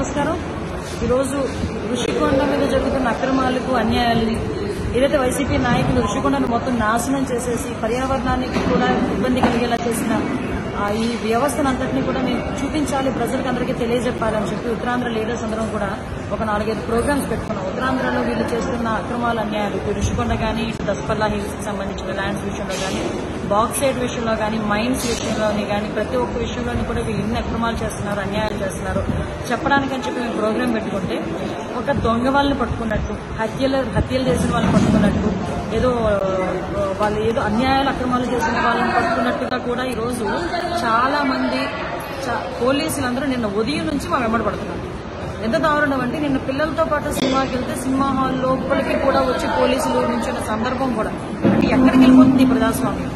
నమస్కారం ఈరోజు ఋషికొండ మీద జరుగుతున్న అక్రమాలకు అన్యాయాలు ఏదైతే వైసీపీ నాయకులు ఋషికొండను మొత్తం నాశనం చేసేసి పర్యావరణానికి కూడా ఇబ్బంది కలిగేలా చేసిన ఆ, ఈ వ్యవస్థను అంతటినీ కూడా మేము చూపించాలి ప్రజలకు అందరికీ తెలియజెప్పాలని చెప్పి ఉత్తరాంధ్ర లీడర్స్ అందరం కూడా ఒక నాలుగైదు ప్రోగ్రామ్స్ పెట్టుకున్నాం ఉత్తరాంధ్రలో వీళ్ళు చేస్తున్న అక్రమాల అన్యాయాలు ఇటు ఋషికొండ కానీ ఇటు దస్పల్లా హిల్స్ కి సంబంధించిన ల్యాండ్స్ విషయంలో కానీ బాక్సైడ్ విషయంలో కానీ మైన్స్ విషయంలోని కానీ ప్రతి ఒక్క విషయంలోని కూడా వీళ్ళు ఎన్ని అక్రమాలు చేస్తున్నారు అన్యాయాలు చేస్తున్నారు చెప్పడానికని చెప్పి మేము ప్రోగ్రాం పెట్టుకుంటే ఒక దొంగ వాళ్ళని పట్టుకున్నట్టు హత్యలు హత్యలు చేసిన వాళ్ళని పట్టుకున్నట్టు ఏదో ఆ, వాళ్ళు ఏదో అన్యాయాలు అక్రమాలు చేసిన వాళ్ళని పట్టుకున్నట్టుగా కూడా ఈ రోజు చాలా మంది చా- పోలీసులందరూ నిన్న ఉదయం నుంచి మా వెంబడి పడుతున్నారు ఎంత దారుణం అంటే నిన్న పిల్లలతో పాటు సినిమాకి వెళ్తే సినిమా హాల్ లోపలికి కూడా వచ్చి పోలీసులు నుంచిన సందర్భం కూడా అంటే ఎక్కడికి వెళ్ళిపోతుంది ఈ ప్రజాస్వామ్యం